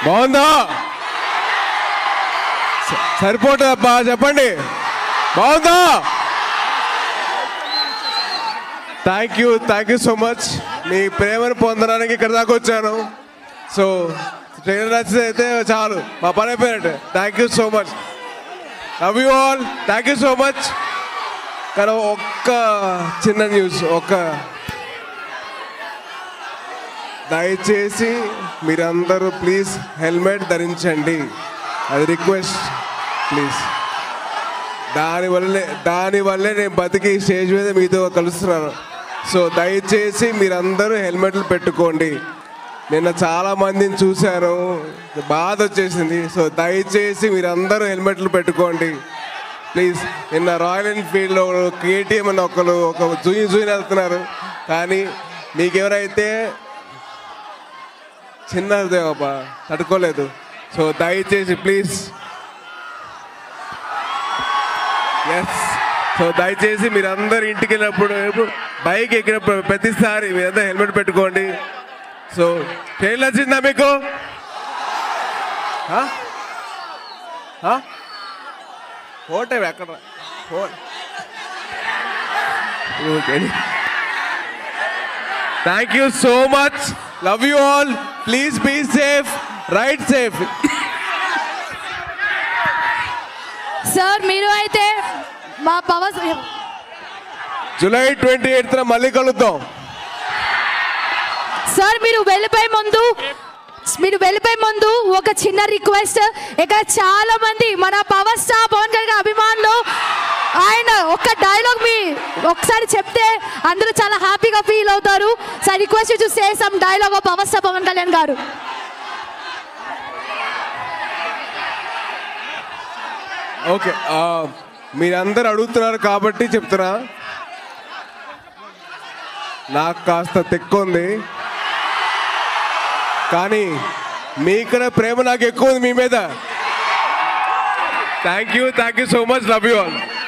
బాగుందా స- సరిపోతుందబ్బా చెప్పండి బాగుందా thank you thank you so much మీ ప్రేమను పొందడానికి ఇక్కడ దాకా వచ్చాను సో ట్రైలర్ నచ్చితే అయితే చాలు మా పని అయిపోయినట్టు thank you so much love you all thank you so much కానీ ఒక్క చిన్న న్యూస్ ఒక్క దయచేసి మీరందరూ ప్లీజ్ హెల్మెట్ ధరించండి అది రిక్వెస్ట్ ప్లీజ్ దానివల్లే దానివల్లే నేను బతికి స్టేజ్ మీద మీతో కలుస్తున్నాను సో దయచేసి మీరందరూ హెల్మెట్లు పెట్టుకోండి నిన్న చాలా మందిని చూశాను బాధ వచ్చేసింది సో దయచేసి మీరందరూ హెల్మెట్లు పెట్టుకోండి ప్లీజ్ నిన్న రాయల్ ఎన్ఫీల్డ్లో కేటీఎం అని ఒకరు ఒక జూయి జూయిన్ వెళ్తున్నారు కానీ మీకెవరైతే చిన్న హృదయం తట్టుకోలేదు సో దయచేసి ప్లీజ్ ఎస్ సో దయచేసి మీరందరూ ఇంటికి వెళ్ళినప్పుడు బైక్ ఎక్కినప్పుడు ప్రతిసారి మీరందరూ హెల్మెట్ పెట్టుకోండి సో ట్రైన్ వచ్చిందా మీకు ఫోటో ఎక్కడ thank you so much love you all please be safe right safe sir మీరు అయితే మా పవర్ జూలై ట్వంటీ ఎయిత్ మళ్ళీ కలుద్దాం సార్ మీరు వెళ్ళిపోయే ముందు మీరు వెళ్ళిపోయే ముందు ఒక చిన్న రిక్వెస్ట్ ఇక్కడ చాలా మంది మన పవర్ స్టార్ పవన్ కళ్యాణ్ అభిమానులు ఆయన ఒక్క డైలాగ్ మీ ఒకసారి చెప్తే అందరూ చాలా హ్యాపీగా ఫీల్ అవుతారు sir request to say some dialogue of power star Pawan Kalyan garu okay ఆ, మీరందరూ అడుగుతున్నారు కాబట్టి చెప్తున్నా నాకు కాస్త తెక్కువ ఉంది కానీ మీకన్నా ప్రేమ నాకు ఎక్కువ ఉంది మీ మీద thank you thank you so much love you all